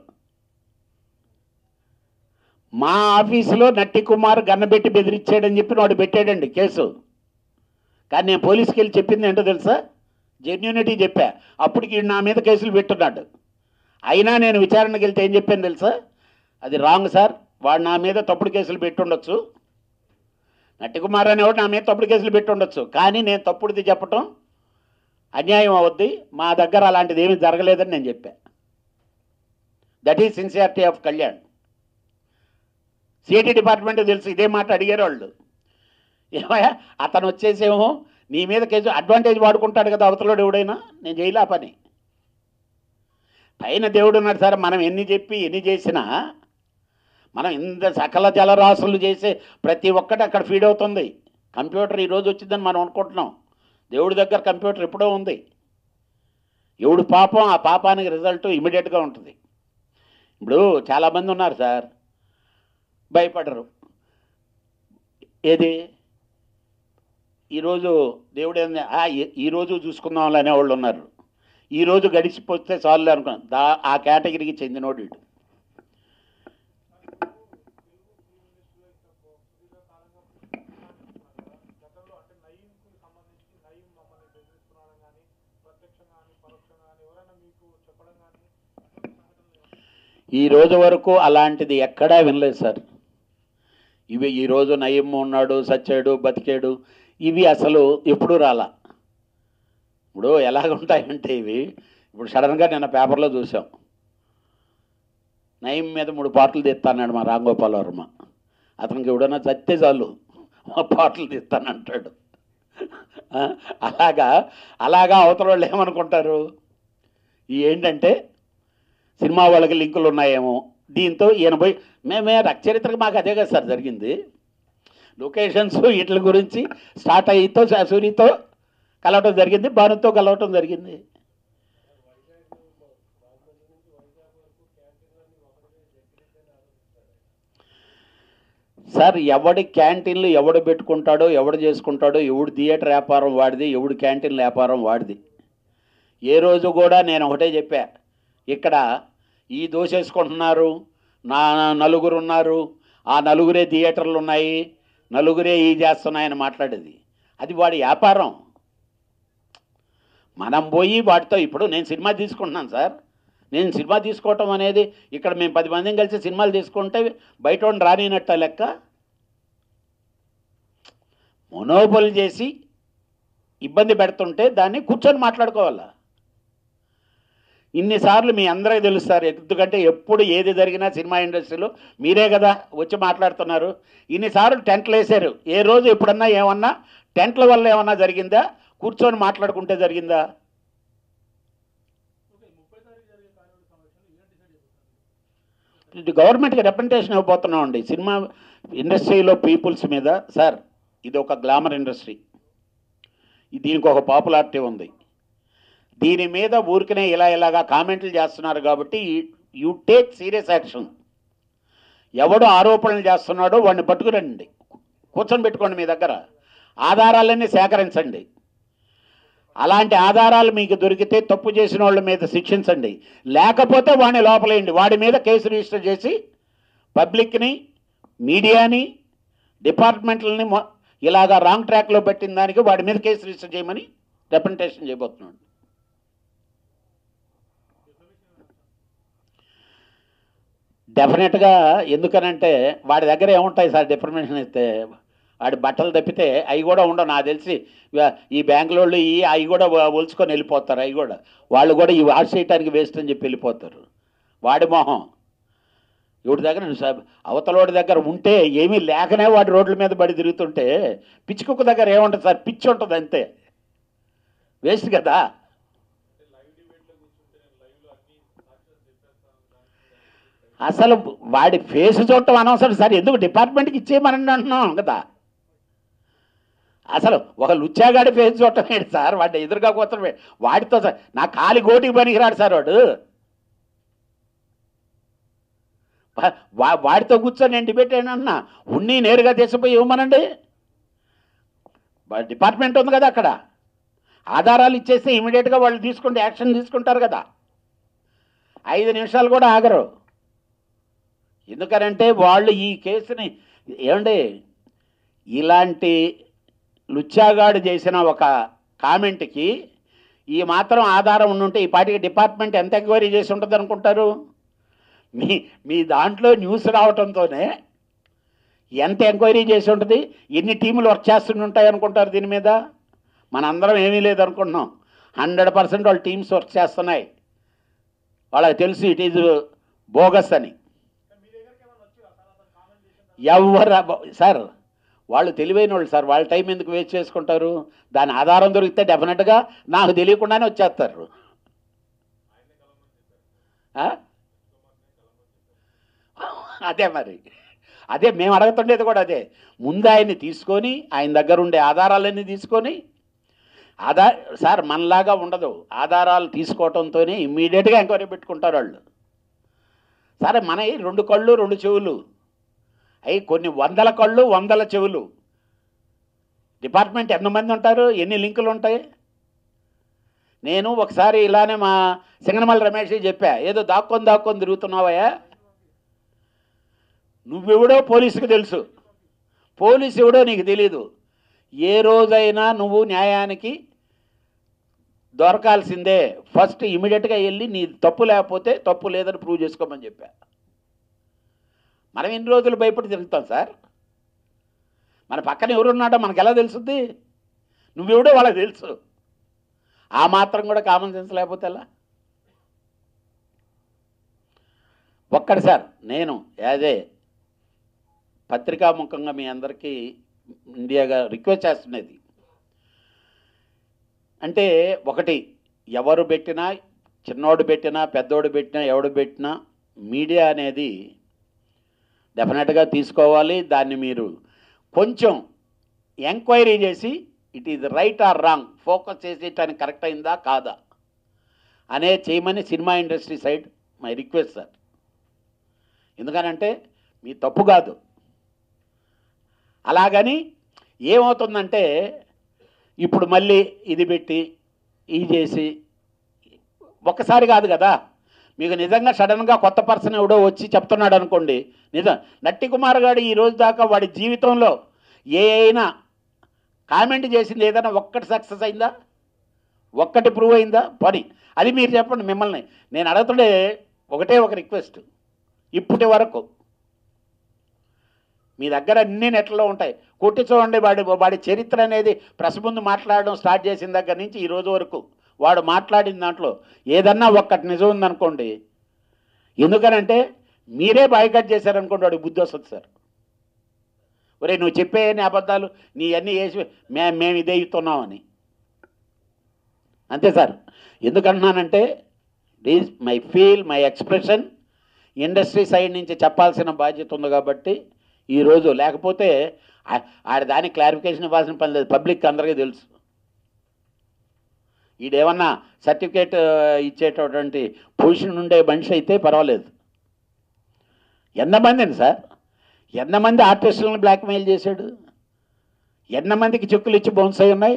మా ఆఫీసులో నట్టి కుమార్ గన్నబెట్టి బెదిరించాడని చెప్పి వాడు పెట్టాడండి కేసు కానీ నేను పోలీస్కి వెళ్ళి చెప్పింది ఏంటో తెలుసా జెన్యూనిటీ చెప్పా అప్పటికి ఈడు నా మీద కేసులు పెట్టున్నాడు అయినా నేను విచారణకి వెళ్తే ఏం చెప్పాను తెలుసా అది రాంగ్ సార్ వాడు నా మీద తప్పుడు కేసులు పెట్టుండొచ్చు నట్టి కుమార్ అనేవాడు నా మీద తప్పుడు కేసులు పెట్టుండొచ్చు కానీ నేను తప్పుడుది చెప్పటం అన్యాయం అవద్ది మా దగ్గర అలాంటిది ఏమీ జరగలేదని నేను చెప్పా that is sincerity of Kalyan CIT department తెలుసు ఇదే మాట అడిగారు వాళ్ళు ఏమయ్యా అతను వచ్చేసేమో నీ మీద కేసు అడ్వాంటేజ్ వాడుకుంటాడు కదా అవతలోడు ఎవడైనా నేను చేయలే ఆ పని పైన దేవుడు ఉన్నాడు సార్ మనం ఎన్ని చెప్పి ఎన్ని చేసినా మనం ఇంత సకల జలరాశులు చేసే ప్రతి ఒక్కటి అక్కడ ఫీడ్ అవుతుంది కంప్యూటర్ ఈరోజు వచ్చిందని మనం అనుకుంటున్నాం దేవుడి దగ్గర కంప్యూటర్ ఎప్పుడో ఉంది ఎవడు పాపం ఆ పాపానికి రిజల్ట్ ఇమీడియట్గా ఉంటుంది ఇప్పుడు చాలామంది ఉన్నారు సార్ భయపడరు ఏది ఈరోజు దేవుడు ఏంది "ఆ, ఈ- ఈరోజు చూసుకుందాం అనే వాళ్ళు ఉన్నారు ఈరోజు గడిచిపోతే చాలు అనుకున్నాను దా ఆ కేటగిరీకి చెందినోడు వీడు గతంలో అంటే నయీంకు సంబంధించి నయీం మమ్మల్ని బెదిరిస్తున్నాడని కానీ ప్రత్యక్షంగా కానీ పరోక్షంగా కానీ ఎవరైనా మీకు చెప్పడం కానీ అటువంటి సంఘటనలు ఏమైనా ఈ రోజు వరకు అలాంటిది ఎక్కడా వినలేదు సార్ ఇవి ఈరోజు నయం ఉన్నాడు సచ్చాడు బతికాడు ఇవి అసలు ఎప్పుడూ రాలా ఇప్పుడు ఎలాగ ఉంటాయంటే ఇవి ఇప్పుడు సడన్గా నిన్న పేపర్లో చూసాం నయం మీద మూడు పాటలు తీస్తాన్నాడు మా రాంగోపాల్ వర్మ అతనికి ఎవడన్నా చస్తే చాలు మా పాటలు తీస్తానంటాడు ఆ, అలాగా అలాగా అవతల వాళ్ళు ఏమనుకుంటారు ఈ ఏంటంటే సినిమా వాళ్ళకి లింకులు ఉన్నాయేమో దీంతో ఈయన పోయి మేమే రక్చరిత్రకు మాకు అదే కదా సార్ జరిగింది లొకేషన్స్ వీటి గురించి స్టార్ట్ అయ్యితో సూరితో కలవటం జరిగింది భానుతో కలవటం జరిగింది సార్ ఎవడి క్యాంటీన్లు ఎవడు పెట్టుకుంటాడో ఎవడు చేసుకుంటాడో ఎవడు థియేటర్ వ్యాపారం వాడిది ఎవడు క్యాంటీన్ల వ్యాపారం వాడిది ఏ రోజు కూడా నేను ఒకటే చెప్పా ఇక్కడ ఈ దోసేసుకుంటున్నారు నా నలుగురు ఉన్నారు ఆ నలుగురే థియేటర్లు ఉన్నాయి నలుగురే ఈ చేస్తున్నాయని మాట్లాడేది అది వాడి వ్యాపారం మనం పోయి వాటితో ఇప్పుడు నేను సినిమా తీసుకుంటున్నాను సార్ నేను సినిమా తీసుకోవటం అనేది ఇక్కడ మేము పది మందిని కలిసి సినిమాలు తీసుకుంటే బయట వాడిని రానినట్ట లెక్క మొనోబోల్ చేసి ఇబ్బంది పెడుతుంటే దాన్ని కూర్చొని మాట్లాడుకోవాలా ఇన్నిసార్లు మీ అందరికీ తెలుస్తారు ఎందుకంటే ఎప్పుడు ఏది జరిగినా సినిమా ఇండస్ట్రీలో మీరే కదా వచ్చి మాట్లాడుతున్నారు ఇన్నిసార్లు టెంట్లు వేశారు ఏ రోజు ఎప్పుడన్నా ఏమన్నా టెంట్ల వల్ల ఏమన్నా జరిగిందా కూర్చొని మాట్లాడుకుంటే జరిగిందా ఓకే ముప్పై తారీఖు జరిగే కార్యవర్గ సమావేశంలో ఏం డిసైడ్ అయిపోతుంది ఇది గవర్నమెంట్కి రిప్రజెంటేషన్ ఇవ్వబోతున్నాం అండి సినిమా ఇండస్ట్రీలో పీపుల్స్ మీద సార్ ఇది ఒక గ్లామర్ ఇండస్ట్రీ దీనికి ఒక పాపులారిటీ ఉంది దీని మీద ఊరికనే ఇలా ఇలాగా కామెంట్లు చేస్తున్నారు కాబట్టి యూ టేక్ సీరియస్ యాక్షన్ ఎవడు ఆరోపణలు చేస్తున్నాడో వాడిని పట్టుకురండి కూర్చొని పెట్టుకోండి మీ దగ్గర ఆధారాలన్నీ సేకరించండి అలాంటి ఆధారాలు మీకు దొరికితే తప్పు చేసిన వాళ్ళ మీద శిక్షించండి లేకపోతే వాడిని లోపలేయండి వాడి మీద కేసు రిజిస్టర్ చేసి పబ్లిక్ని మీడియాని డిపార్ట్మెంట్లని మొ- ఇలాగా రాంగ్ ట్రాక్లో పెట్టిన దానికి వాడి మీద కేసు రిజిస్టర్ చేయమని రిప్రజెంటేషన్ చేయబోతున్నాడు డెఫినెట్గా ఎందుకనంటే వాడి దగ్గర ఏముంటాయి సార్ డిఫర్మేషన్ ఇస్తే వాడి బట్టలు తప్పితే అవి కూడా ఉండవు నాకు తెలిసి ఇవ- ఈ బ్యాంకులోళ్ళు ఈ అవి కూడా వ- ఒలుచుకొని వెళ్ళిపోతారు అవి కూడా వాళ్ళు కూడా ఈ వాష్ చేయడానికి వేస్ట్ అని చెప్పి వెళ్ళిపోతారు వాడి మొహం ఎవడి దగ్గర నువ్వు సాబ్- అవతలోడి దగ్గర ఉంటే ఏమీ లేకనే వాడి రోడ్ల మీద పడి తిరుగుతుంటే పిచ్చి కుక్క దగ్గర ఏముంటుంది సార్ పిచ్చి ఉంటుంది అంతే వేస్ట్ కదా అంటే లైవ్ డిబేట్ లో కూర్చుంటే నేను లైవ్ లో అన్ని సాక్ష్యాలు చెప్పేస్తాను దానికి అసలు వాడి ఫేస్ చూడటం అనవసరం సార్ ఎందుకు డిపార్ట్మెంట్కి ఇచ్చేయమని అంటున్నాం కదా అసలు ఒక లుచ్చాగాడి ఫేస్ చూడటం ఏంటి సార్ వాడి ఎదురుగా కూర్చొని వాడితో సార్ నా కాలి గోటికి పనికిరాడు సార్ వాడు వా- వా- వాడితో కూర్చొని నేను డిబేట్ అన్నా ఉన్ని నేరుగా తీసిపోయి ఇవ్వమనండి వా- డిపార్ట్మెంట్ ఉంది కదా అక్కడ ఆధారాలు ఇచ్చేస్తే ఇమీడియట్గా వాళ్ళు తీసుకుంటే యాక్షన్ తీసుకుంటారు కదా ఐదు నిమిషాలు కూడా ఆగరు ఎందుకనంటే వాళ్ళు ఈ కేసుని ఏమండి ఇలాంటి లుచ్చాగాడు చేసిన ఒక కామెంట్కి ఈ మాత్రం ఆధారం ఉండుంటే ఈ పాటికి డిపార్ట్మెంట్ ఎంత ఎంక్వైరీ చేసి ఉంటుంది అనుకుంటారు మీ మీ దాంట్లో న్యూస్ రావటంతోనే ఎంత ఎంక్వైరీ చేసి ఉంటుంది ఎన్ని టీములు వర్క్ చేస్తుంటాయి అనుకుంటారు దీని మీద మనందరం ఏమీ లేదు అనుకుంటున్నాం హండ్రెడ్ పర్సెంట్ వాళ్ళ టీమ్స్ వర్క్ చేస్తున్నాయి వాళ్ళకి తెలుసు ఇట్ ఈజ్ బోగస్ అని ఎవరు సార్ వాళ్ళు తెలివైన వాళ్ళు సార్ వాళ్ళ టైం ఎందుకు వేస్ట్ చేసుకుంటారు దాని ఆధారం దొరికితే డెఫినెట్గా నాకు తెలియకుండానే వచ్చేస్తారు ఆ? అదే మరి అదే మేము అడుగుతుండేది కూడా అదే ముందు ఆయన్ని తీసుకొని ఆయన దగ్గర ఉండే ఆధారాలన్నీ తీసుకొని ఆధార్ సార్ మనలాగా ఉండదు ఆధారాలు తీసుకోవటంతోనే ఇమ్మీడియట్గా ఎంక్వైరీ పెట్టుకుంటారు వాళ్ళు సరే మన రెండు కళ్ళు రెండు చెవులు అవి కొన్ని వందల కళ్ళు వందల చెవులు డిపార్ట్మెంట్ ఎంతమంది ఉంటారు ఎన్ని లింకులు ఉంటాయి నేను ఒకసారి ఇలానే మా సింగనమల రమేష్ చెప్పా ఏదో దాక్కొని దాక్కొని తిరుగుతున్నావయ్యా నువ్వెవడో పోలీసుకు తెలుసు పోలీసు ఎవడో నీకు తెలీదు ఏ రోజైనా నువ్వు న్యాయానికి దొరకాల్సిందే ఫస్ట్ ఇమీడియట్గా వెళ్ళి నీ తప్పు లేకపోతే తప్పు లేదని ప్రూవ్ చేసుకోమని చెప్పా మనం ఎన్ని రోజులు భయపడి తిరుగుతాం సార్ మన పక్కన ఎవరున్నాడో మనకు ఎలా తెలుసుద్ది నువ్వెవడో వాళ్ళకి తెలుసు ఆ మాత్రం కూడా కామన్ సెన్స్ లేకపోతే ఎలా ఒక్కటి సార్ నేను యాజే పత్రికాముఖంగా మీ అందరికీ ఇండియాగా రిక్వెస్ట్ చేస్తున్నది అంటే ఒకటి ఎవరు పెట్టినా చిన్నోడు పెట్టినా పెద్దోడు పెట్టినా ఎవడు పెట్టినా మీడియా అనేది డెఫినెట్గా తీసుకోవాలి దాన్ని మీరు కొంచెం ఎంక్వైరీ చేసి it is right or wrong focus చేసేటానికి కరెక్ట్ అయిందా కాదా అనే చేయమని cinema industry side my request sir ఎందుకనంటే మీ తప్పు కాదు అలాగని ఏమవుతుందంటే ఇప్పుడు మళ్ళీ ఇది పెట్టి ఇది చేసి ఒక్కసారి కాదు కదా మీకు నిజంగా సడన్గా కొత్త పర్సన్ ఎవడో వచ్చి చెప్తున్నాడు అనుకోండి నిజం నట్టి కుమార్ గారు ఈ రోజు దాకా వాడి జీవితంలో ఏ అయినా కామెంట్ చేసింది ఏదైనా ఒక్కటి సక్సెస్ అయిందా ఒక్కటి ప్రూవ్ అయిందా పని అది మీరు చెప్పండి మిమ్మల్ని నేను అడుగుతుండే ఒకటే ఒక రిక్వెస్ట్ ఇప్పటి వరకు మీ దగ్గర అన్ని నెట్లలో ఉంటాయి కొట్టి చూడండి వాడి వాడి చరిత్ర అనేది ప్రెస్ ముందు మాట్లాడడం స్టార్ట్ చేసిన దగ్గర నుంచి ఈ రోజు వరకు వాడు మాట్లాడిన దాంట్లో ఏదన్నా ఒక్కటి నిజం ఉందనుకోండి ఎందుకనంటే మీరే బాయ్కట్ చేశారనుకోండి వాడికి బుద్ధి వస్తుంది సార్ ఒరే నువ్వు చెప్పే అన్ని అబద్ధాలు నీ అన్నీ వేసి మే మేము ఇదే ఇస్తున్నామని అంతే సార్ ఎందుకంటున్నానంటే is my feel my expression industry side నుంచి చెప్పాల్సిన బాధ్యత ఉంది కాబట్టి ఈరోజు లేకపోతే ఆ- ఆడ దానికి క్లారిఫికేషన్ ఇవ్వాల్సిన పని లేదు పబ్లిక్ అందరికీ తెలుసు ఈడేమన్నా సర్టిఫికేట్ ఇచ్చేటటువంటి పొజిషన్ ఉండే మనిషి అయితే పర్వాలేదు ఎంతమందిని సార్ ఎంతమంది ఆర్టిస్టులను బ్లాక్మెయిల్ చేశాడు ఎంతమందికి చెక్కులు ఇచ్చి బౌన్స్ అయి ఉన్నాయి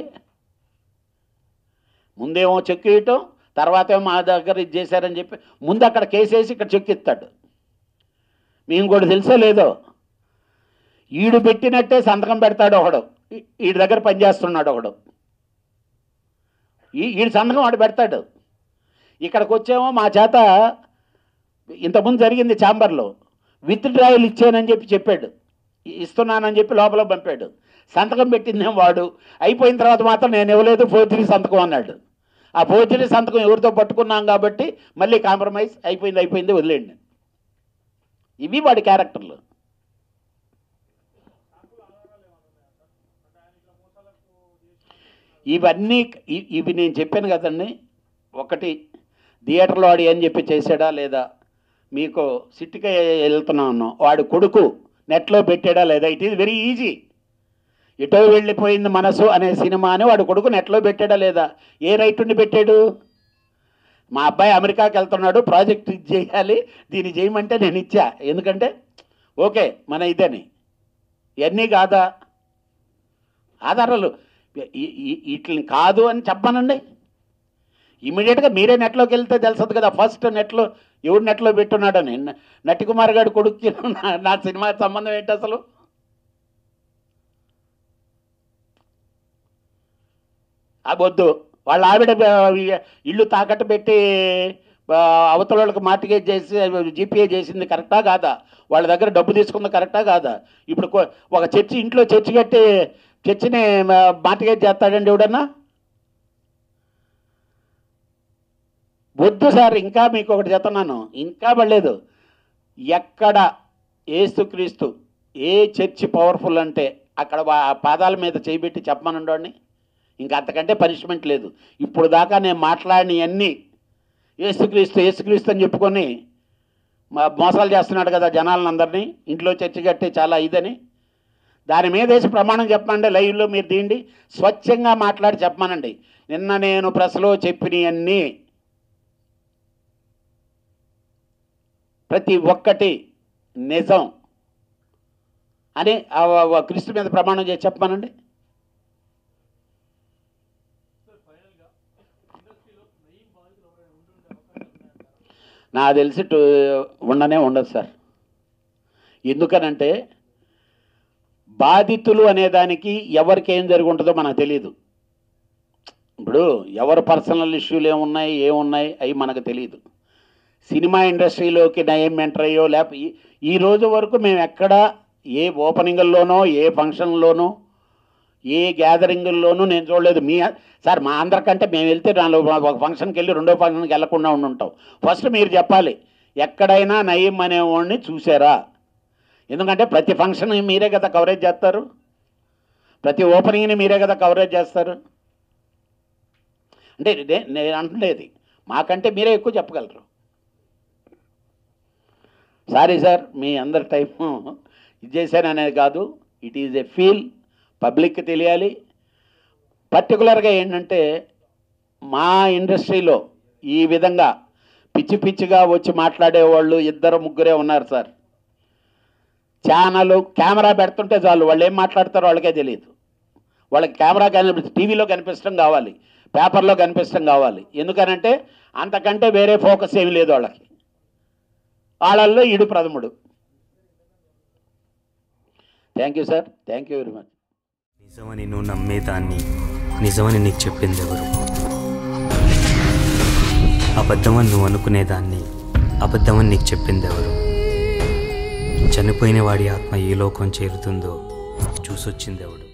ముందేమో చెక్కు ఇవ్వటం తర్వాత ఏమో మా దగ్గర ఇది చేశారని చెప్పి ముందు అక్కడ కేసు వేసి ఇక్కడ చెక్కు ఇస్తాడు మేము కూడా తెలుసో లేదో ఈడు పెట్టినట్టే సంతకం పెడతాడు ఒకడు ఈ- ఈడి దగ్గర పనిచేస్తున్నాడు ఒకడు ఈ ఈడి సంతకం వాడు పెడతాడు ఇక్కడికి వచ్చేమో మా చేత ఇంతకుముందు జరిగింది ఛాంబర్లో విత్ డ్రాయల్ ఇచ్చానని చెప్పి చెప్పాడు ఇ- ఇస్తున్నానని చెప్పి లోపల పంపాడు సంతకం పెట్టిందేం వాడు అయిపోయిన తర్వాత మాత్రం నేను ఇవ్వలేదు ఫోర్జరీ సంతకం అన్నాడు ఆ ఫోర్జరీ సంతకం ఎవరితో పట్టుకున్నాం కాబట్టి మళ్ళీ కాంప్రమైజ్ అయిపోయింది అయిపోయింది వదిలేండి ఇవి వాడి క్యారెక్టర్లు ఇవన్నీ ఇ- ఇవి నేను చెప్పాను కదండి ఒకటి థియేటర్లో వాడు ఏం చెప్పి చేశాడా లేదా మీకు సిట్టిక వెళ్తున్నాను వాడు కొడుకు నెట్లో పెట్టాడా లేదా ఇట్ ఈజ్ వెరీ ఈజీ ఎటో వెళ్ళిపోయింది మనసు అనే సినిమాని వాడు కొడుకు నెట్లో పెట్టాడా లేదా ఏ రైట్ ఉండి పెట్టాడు మా అబ్బాయి అమెరికాకి వెళ్తున్నాడు ప్రాజెక్ట్ ఇది చేయాలి దీన్ని చేయమంటే నేను ఇచ్చా ఎందుకంటే ఓకే మన ఇదని ఇవన్నీ కాదా ఆధారాలు ఈ- ఈ- వీటిని కాదు అని చెప్పానండి ఇమీడియట్గా మీరే నెట్లోకి వెళ్తే తెలుసదు కదా ఫస్ట్ నెట్లో ఎవడు నెట్లో పెట్టున్నాడని న- నటికుమార్ గారి కొడుక్కి నా- నా సినిమా సంబంధం ఏంటి అసలు అది వద్దు వాళ్ళ ఆవిడ బ- ఇల్లు తాకట్టు పెట్టి ఆ, అవతల వాళ్ళకి మార్టిగేజ్ చేసి జీపీఏ చేసింది కరెక్టా కాదా వాళ్ళ దగ్గర డబ్బు తీసుకుంది కరెక్టా కాదా ఇప్పుడు కొ- ఒక చర్చి ఇంట్లో చర్చి కట్టి చర్చిని మార్టిగేజ్ చేస్తాడండి ఎవడన్నా వద్దు సార్ ఇంకా మీకు ఒకటి చెప్తున్నాను ఇంకా పడలేదు ఎక్కడ ఏసుక్రీస్తు ఏ చర్చి పవర్ఫుల్ అంటే అక్కడ వా- పాదాల మీద చేయబెట్టి చెప్పమనండి ఇంకా అంతకంటే పనిష్మెంట్ లేదు ఇప్పుడు దాకా నేను మాట్లాడినవన్నీ ఏసుక్రీస్తు ఏసుక్రీస్తు అని చెప్పుకొని మా మోసాలు చేస్తున్నాడు కదా జనాలను అందరినీ ఇంట్లో చర్చి కట్టి చాలా ఇదని దాని మీద వేసి ప్రమాణం చెప్పమండి లైవ్లో మీరు తీయండి స్వచ్ఛంగా మాట్లాడి చెప్పమనండి నిన్న నేను ప్రెస్లో చెప్పినవన్నీ ప్రతి ఒక్కటి నిజం అని ఆ ఆ క్రీస్తు మీద ప్రమాణం చేసి చెప్పమనండి సార్ ఫైనల్గా ఇండస్ట్రీలో నయీం బాధితులు ఎవరైనా ఉండుండే అవకాశాలు ఉన్నాయంటారా నాకు తెలిసి టు- ఉండనే ఉండదు సార్ ఎందుకనంటే బాధితులు అనేదానికి ఎవరికి ఏం జరిగి ఉంటుందో మనకు తెలియదు ఇప్పుడు ఎవరు పర్సనల్ ఇష్యూలు ఏమున్నాయి ఏమున్నాయి అవి మనకు తెలియదు సినిమా ఇండస్ట్రీలోకి నయం ఎంటర్ అయ్యో లేకపోతే ఈ- ఈ రోజు వరకు మేము ఎక్కడ ఏ ఓపెనింగ్ల్లోనో ఏ ఫంక్షన్లోనో ఏ గ్యాదరింగ్ల్లోనూ నేను చూడలేదు మీ సార్ మా అందరికంటే మేము వెళ్తే నాలుగు ఒక ఫంక్షన్కి వెళ్ళి రెండో ఫంక్షన్కి వెళ్ళకుండా ఉండి ఉంటాం ఫస్ట్ మీరు చెప్పాలి ఎక్కడైనా నయం అనేవాడిని చూసారా ఎందుకంటే ప్రతి ఫంక్షన్ మీరే కదా కవరేజ్ చేస్తారు ప్రతి ఓపెనింగ్ని మీరే కదా కవరేజ్ చేస్తారు అంటే నే- నేను అంటలేదు మాకంటే మీరే ఎక్కువ చెప్పగలరు సారీ సార్ మీ అందరి టైం ఇది చేశాను అనేది కాదు ఇట్ ఈజ్ ఎ ఫీల్ పబ్లిక్కి తెలియాలి పర్టికులర్గా ఏంటంటే మా ఇండస్ట్రీలో ఈ విధంగా పిచ్చి పిచ్చిగా వచ్చి మాట్లాడేవాళ్ళు ఇద్దరు ముగ్గురే ఉన్నారు సార్ ఛానల్ కెమెరా పెడుతుంటే చాలు వాళ్ళు ఏం మాట్లాడతారో వాళ్ళకే తెలియదు వాళ్ళకి కెమెరా కనిపి టీవీలో కనిపించడం కావాలి పేపర్లో కనిపించడం కావాలి ఎందుకనంటే అంతకంటే వేరే ఫోకస్ ఏమీ లేదు వాళ్ళకి వాళ్ళల్లో ఈడు ప్రథముడు thank you sir thank you very much నిజమని నువ్వు నమ్మేదాన్ని నిజమని నీకు చెప్పింది ఎవరు అబద్ధమని నువ్వు అనుకునేదాన్ని అబద్ధమని నీకు చెప్పింది ఎవరు చనిపోయిన వాడి ఆత్మ ఏ లోకం చేరుతుందో చూసొచ్చింది ఎవడు